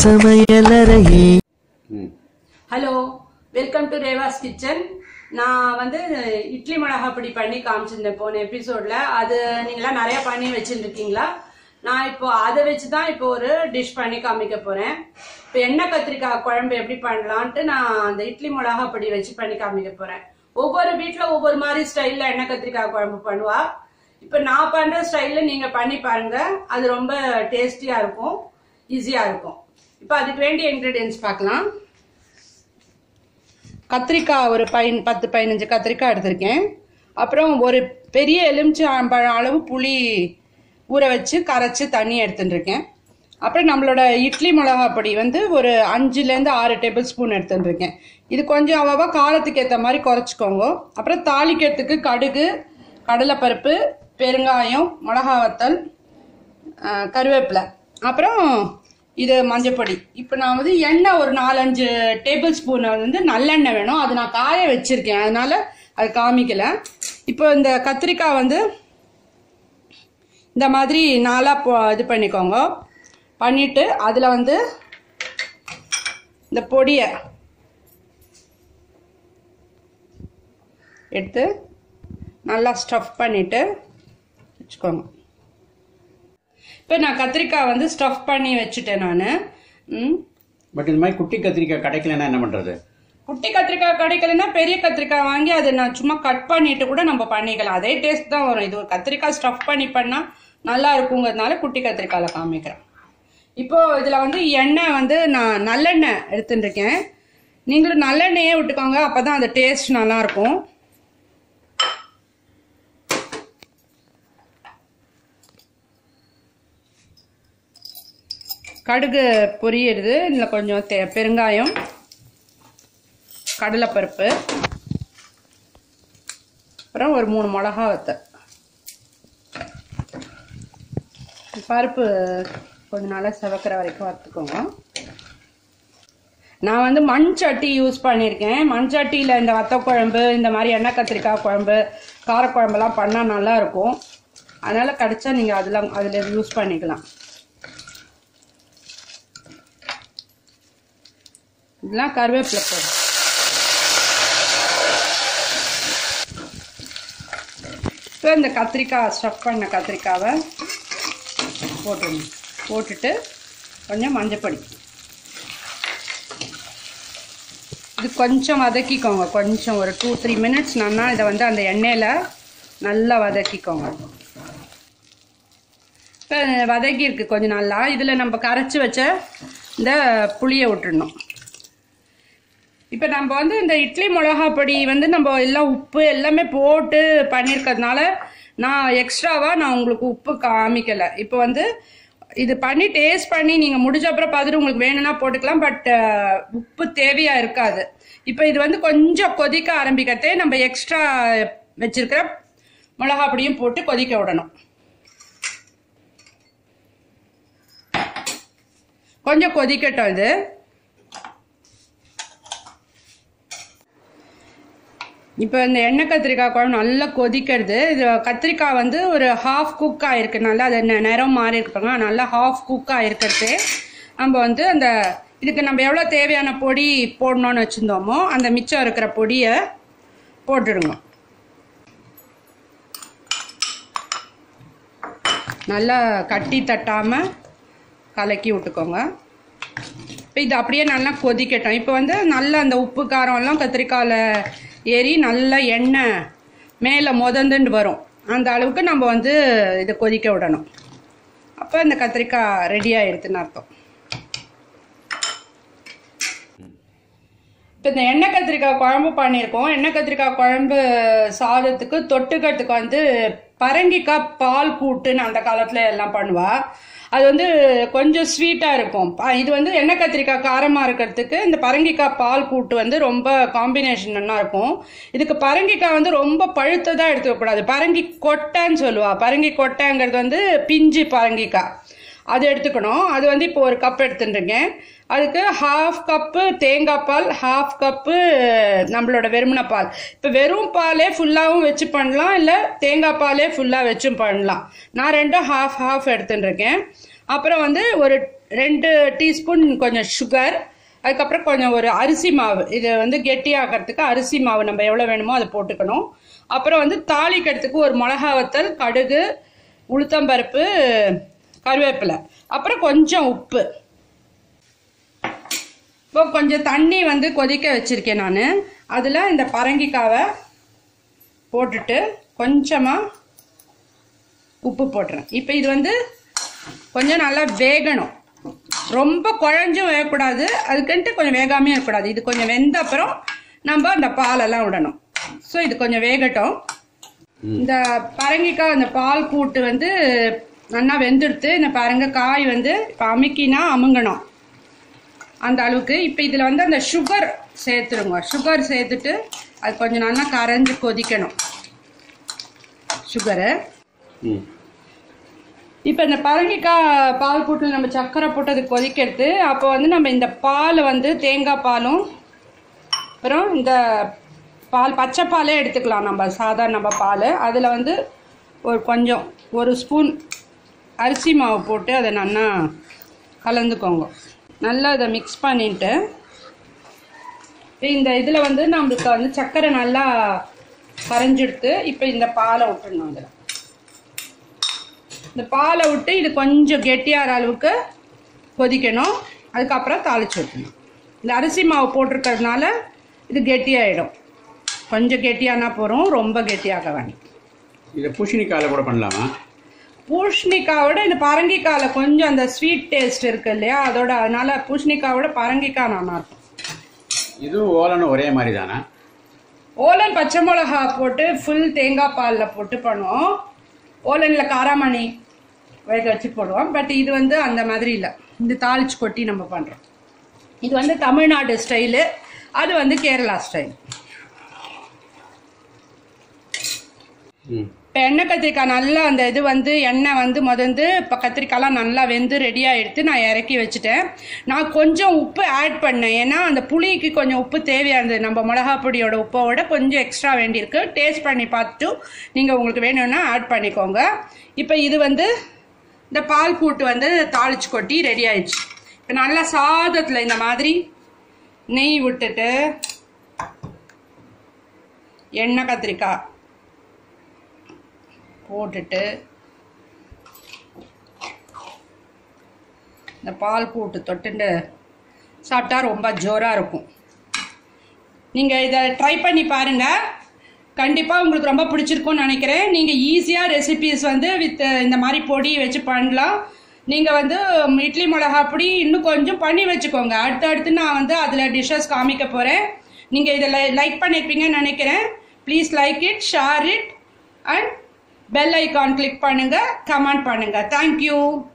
சமையலறையே ம் hello welcome to Reva's kitchen நான் வந்து இட்லி மிளகா பொடி பண்ணி காமிச்சிருந்தேன் போன எபிசோட்ல அது நீங்களாம் நிறைய பண்ணி வச்சுருக்கீங்களா நான் இப்போ அதை வச்சு தான் இப்போ ஒரு டிஷ் பண்ணி காமிக்க போறேன் இப்போ எண்ணெய் கத்திரிக்காய் குழம்பு எப்படி பண்ணலான்ட்டு நான் அந்த இட்லி மிளகா பொடி வச்சு பண்ணி காமிக்க போறேன் ஒவ்வொரு வீட்ல ஒவ்வொரு மாதிரி ஸ்டைல்ல எண்ணெய் கத்திரிக்காய் குழம்பு பண்ணுவா இப்போ நான் பண்ற ஸ்டைல்ல நீங்க பண்ணி பாருங்க அது ரொம்ப டேஸ்டியா இருக்கும் ஈஸியா இருக்கும் இப்போ அதுக்கு வேண்டிய இன்கிரீடியன்ஸ் பார்க்கலாம் கத்திரிக்காய் ஒரு பைன் பத்து பதினஞ்சு கத்திரிக்காய் எடுத்திருக்கேன் அப்புறம் ஒரு பெரிய எலுமிச்சம்பழம் அளவு புளி ஊற வச்சு கரைச்சி தண்ணி எடுத்துட்டு இருக்கேன் அப்புறம் நம்மளோட இட்லி மிளகா பொடி வந்து ஒரு அஞ்சுலேருந்து ஆறு டேபிள் ஸ்பூன் எடுத்துட்டு இருக்கேன் இது கொஞ்சம் அவ்வளவா காரத்துக்கு ஏற்ற மாதிரி குறைச்சிக்கோங்க அப்புறம் தாளிக்கிறதுக்கு கடுகு கடலைப்பருப்பு பெருங்காயம் மிளகா வத்தல் அஹ், கருவேப்பிலை அப்புறம் இது மஞ்சப்பொடி இப்போ நான் வந்து எண்ணெய் ஒரு நாலஞ்சு டேபிள் ஸ்பூன் வந்து நல்லெண்ணெய் வேணும் அது நான் காய வச்சிருக்கேன் அதனால அது காமிக்கல இப்போ இந்த கத்திரிக்காய் வந்து இந்த மாதிரி நாலாக போ இது பண்ணிக்கோங்க பண்ணிட்டு அதில் வந்து இந்த பொடியை எடுத்து நல்லா ஸ்டஃப் பண்ணிட்டு வச்சுக்கோங்க இப்போ நான் கத்திரிக்காய் வந்து ஸ்டஃப் பண்ணி வச்சுட்டேன் நான் ம் பட் இந்த மாதிரி குட்டி கத்திரிக்காய் கிடைக்கலன்னா என்ன பண்றது குட்டி கத்திரிக்காய் கிடைக்கலன்னா பெரிய கத்திரிக்காய் வாங்கி அதை நான் சும்மா கட் பண்ணிட்டு கூட நம்ம பண்ணிக்கலாம் அதே டேஸ்ட் தான் வரும் இது ஒரு கத்திரிக்காய் ஸ்டஃப் பண்ணி பண்ணால் நல்லா இருக்குங்கிறதுனால குட்டி கத்திரிக்காயில காமிக்கிறேன் இப்போ இதில் வந்து எண்ணெய் வந்து நான் நல்லெண்ணெய் எடுத்துட்டு இருக்கேன் நீங்களும் நல்லெண்ணெயே விட்டுக்கோங்க அப்போ தான் அந்த டேஸ்ட் நல்லா இருக்கும் கடுகு பொரியிறது இதில் கொஞ்சம் தே பெருங்காயம் கடலைப்பருப்பு அப்புறம் ஒரு மூணு மிளகா வத்தல் பருப்பு கொஞ்ச நாளாக செவக்கிற வரைக்கும் வறுத்துக்கோங்க நான் வந்து மண் சட்டி யூஸ் பண்ணியிருக்கேன் மண் சட்டியில் இந்த வத்த குழம்பு இந்த மாதிரி எண்ணெய் கத்திரிக்காய் குழம்பு காரக்குழம்பெல்லாம் பண்ணால் நல்லா இருக்கும் அதனால் கிடச்சா நீங்கள் அதில் அதில் யூஸ் பண்ணிக்கலாம் இதெல்லாம் கருவேப்பிலை போடும் இப்போ இந்த கத்திரிக்காய் ஸ்டஃப் பண்ண கத்திரிக்காவை போட்டுடணும் போட்டுட்டு கொஞ்சம் மஞ்சப்பொடி இது கொஞ்சம் வதக்கிக்கோங்க கொஞ்சம் ஒரு டூ த்ரீ மினிட்ஸ் நல்லா இதை வந்து அந்த எண்ணெயில் நல்லா வதக்கிக்கோங்க இப்போ வதக்கி இருக்கு கொஞ்சம் நல்லா இதில் நம்ம கரைச்சி வச்ச இந்த புளியை விட்டுடணும் இப்போ நம்ம வந்து இந்த இட்லி மிளகா பொடி வந்து நம்ம எல்லாம் உப்பு எல்லாமே போட்டு பண்ணியிருக்கிறதுனால நான் எக்ஸ்ட்ராவாக நான் உங்களுக்கு உப்பு காமிக்கலை இப்போ வந்து இது பண்ணி டேஸ்ட் பண்ணி நீங்கள் முடிஞ்ச அப்புறம் பார்த்துட்டு உங்களுக்கு வேணும்னா போட்டுக்கலாம் பட் உப்பு தேவையாக இருக்காது இப்போ இது வந்து கொஞ்சம் கொதிக்க ஆரம்பிக்கிறதே நம்ம எக்ஸ்ட்ரா வச்சிருக்கிற மிளகா பொடியும் போட்டு கொதிக்க விடணும் கொஞ்சம் கொதிக்கட்டும் இது இப்போ இந்த எண்ணெய் கத்திரிக்காய் குழம்பு நல்லா கொதிக்கிறது இது கத்திரிக்காய் வந்து ஒரு ஹாஃப் குக் ஆகிருக்குனால அது நெ- நிறம் மாறி இருப்பாங்க நல்லா ஹாஃப் குக் ஆகிருக்கிறது நம்ம வந்து அந்த இதுக்கு நம்ம எவ்வளோ தேவையான பொடி போடணும்னு வச்சுருந்தோமோ அந்த மிச்சம் இருக்கிற பொடியை போட்டுடுங்க நல்லா கட்டி தட்டாமல் கலக்கி விட்டுக்கோங்க இப்போ இது அப்படியே நல்லா கொதிக்கட்டும் இப்போ வந்து நல்லா அந்த உப்பு காரம் எல்லாம் கத்திரிக்காயில் ஏறி நல்லா எண்ணெய் மேலே முதந்துண்டு வரும் அந்த அளவுக்கு நம்ம வந்து இதை கொதிக்க விடணும் அப்போ இந்த கத்திரிக்காய் ரெடி ஆயிடுதுன்னு அர்த்தம் இப்போ இந்த எண்ணெய் கத்திரிக்காய் குழம்பு பண்ணியிருக்கோம் எண்ணெய் கத்திரிக்காய் குழம்பு சாதத்துக்கு தொட்டுக்கிறதுக்கு வந்து பரங்கிக்காய் பால் கூட்டுன்னு அந்த காலத்தில் எல்லாம் பண்ணுவா அது வந்து கொஞ்சம் ஸ்வீட்டாக இருக்கும் ப- இது வந்து எண்ணெய் கத்திரிக்காய் காரமாக இருக்கிறதுக்கு இந்த பரங்கிக்காய் பால் கூட்டு வந்து ரொம்ப காம்பினேஷன் நல்லா இருக்கும் இதுக்கு பரங்கிக்காய் வந்து ரொம்ப பழுத்ததாக எடுத்துக்கக்கூடாது பரங்கி கொட்டைன்னு சொல்லுவா பரங்கி கொட்டைங்கிறது வந்து பிஞ்சு பரங்கிக்காய் அது எடுத்துக்கணும் அது வந்து இப்போ ஒரு கப் எடுத்துட்டுருக்கேன் அதுக்கு ஹாஃப் கப்பு தேங்காய் பால் ஹாஃப் கப்பு நம்மளோட வெறுமன பால் இப்போ வெறும் பாலே ஃபுல்லாகவும் வச்சு பண்ணலாம் இல்லை தேங்காய் பாலே ஃபுல்லாக வச்சும் பண்ணலாம் நான் ரெண்டும் ஹாஃப் ஹாஃப் எடுத்துட்டுருக்கேன் அப்புறம் வந்து ஒரு ரெண்டு டீஸ்பூன் கொஞ்சம் சுகர் அதுக்கப்புறம் கொஞ்சம் ஒரு அரிசி மாவு இது வந்து கெட்டியாகிறதுக்கு அரிசி மாவு நம்ம எவ்வளோ வேணுமோ அதை போட்டுக்கணும் அப்புறம் வந்து தாளிக்கிறதுக்கு ஒரு மிளகா வத்தல் கடுகு உளுத்தம்பருப்பு கருவேப்பிலை அப்புறம் கொஞ்சம் உப்பு இப்போ கொஞ்சம் தண்ணி வந்து கொதிக்க வச்சுருக்கேன் நான் அதில் இந்த பரங்கிக்காவை போட்டுட்டு கொஞ்சமாக உப்பு போட்டுறேன் இப்போ இது வந்து கொஞ்சம் நல்லா வேகணும் ரொம்ப குழஞ்சும் வேகக்கூடாது அதுக்குன்ட்டு கொஞ்சம் வேகாமையும் இருக்கக்கூடாது இது கொஞ்சம் வெந்த அப்புறம் நம்ம அந்த பாலெல்லாம் விடணும் ஸோ இது கொஞ்சம் வேகட்டும் இந்த பரங்கிக்காய் அந்த பால் கூட்டு வந்து நல்லா வெந்துடுத்து இந்த பாருங்க காய் வந்து இப்போ அமுக்கினா அமுங்கணும் அந்த அளவுக்கு இப்போ இதில் வந்து அந்த சுகர் சேர்த்துருங்க சுகர் சேர்த்துட்டு அது கொஞ்சம் நல்லா கரைஞ்சி கொதிக்கணும் சுகரு ம் இப்போ இந்த பரங்கிக்காய் பால் கூட்டில் நம்ம சர்க்கரை போட்டு அது கொதிக்கிறது அப்போ வந்து நம்ம இந்த பால் வந்து தேங்காய் பாலும் அப்புறம் இந்த பால் பச்சை பாலே எடுத்துக்கலாம் நம்ம சாதாரண நம்ம பால் அதில் வந்து ஒரு கொஞ்சம் ஒரு ஸ்பூன் அரிசி மாவு போட்டு அதை நல்லா கலந்துக்கோங்க நல்லா இதை மிக்ஸ் பண்ணிட்டு இந்த இதில் வந்து நம்மளுக்கு வந்து சர்க்கரை நல்லா கரைஞ்செடுத்து இப்போ இந்த பாலை விட்டுடணும் அதில் இந்த பாலை விட்டு இது கொஞ்சம் கெட்டியாகிற அளவுக்கு கொதிக்கணும் அதுக்கப்புறம் தாளிச்சு ஊற்றணும் இந்த அரிசி மாவு போட்டிருக்கிறதுனால இது கெட்டியாயிடும் கொஞ்சம் கெட்டியானா போகிறோம் ரொம்ப கெட்டியாக வேண்டாம் இதை பூசணிக்காயில் கூட பண்ணலாமா பூஷணிக்காவோட இந்த பரங்கிக்காயில் கொஞ்சம் அந்த ஸ்வீட் டேஸ்ட் இருக்கு இல்லையா அதோட அதனால பூஷணிக்காவோட பரங்கிக்காய் நல்லா இருக்கும் இதுவும் ஓலனும் ஒரே மாதிரி தானே ஓலன் பச்சை மிளகா போட்டு ஃபுல் தேங்காய் பாலில் போட்டு பண்ணுவோம் ஓலனில் காராமணி வேக வச்சு போடுவோம் பட் இது வந்து அந்த மாதிரி இல்லை இந்த தாளிச்சு கொட்டி நம்ம பண்ணுறோம் இது வந்து தமிழ்நாடு ஸ்டைலு அது வந்து கேரளா ஸ்டைல் ம் இப்போ எண்ணெய் கத்திரிக்காய் நல்லா அந்த இது வந்து எண்ணெய் வந்து முதந்து இப்போ கத்திரிக்காய்லாம் நல்லா வெந்து ரெடியாக எடுத்து நான் இறக்கி வச்சுட்டேன் நான் கொஞ்சம் உப்பு ஆட் பண்ணேன் ஏன்னா அந்த புளிக்கு கொஞ்சம் உப்பு தேவையாக இருந்தது நம்ம மிளகா பொடியோட உப்போட கொஞ்சம் எக்ஸ்ட்ரா வேண்டியிருக்கு டேஸ்ட் பண்ணி பார்த்துட்டு நீங்கள் உங்களுக்கு வேணும்னா ஆட் பண்ணிக்கோங்க இப்போ இது வந்து இந்த பால் கூட்டு வந்து தாளிச்சு கொட்டி ரெடி ஆயிடுச்சு இப்போ நல்லா சாதத்தில் இந்த மாதிரி நெய் விட்டுட்டு எண்ணெய் கத்திரிக்காய் போட்டுட்டு இந்த பால் கூட்டு தொட்டுண்டு சாப்பிட்டா ரொம்ப ஜோராக இருக்கும் நீங்கள் இதை ட்ரை பண்ணி பாருங்கள் கண்டிப்பாக உங்களுக்கு ரொம்ப பிடிச்சிருக்கும்னு நினைக்கிறேன் நீங்கள் ஈஸியாக ரெசிபீஸ் வந்து வித் இந்த மாதிரி பொடி வச்சு பண்ணலாம் நீங்கள் வந்து இட்லி மிளகா பொடி இன்னும் கொஞ்சம் பண்ணி வச்சுக்கோங்க அடுத்து அடுத்து நான் வந்து அதில் டிஷ்ஷஸ் காமிக்க போகிறேன் நீங்கள் இதை லைக் பண்ணியிருப்பீங்கன்னு நினைக்கிறேன் please like it share it and bell icon click பண்ணுங்கள் கமெண்ட் பண்ணுங்கள் தேங்க்யூ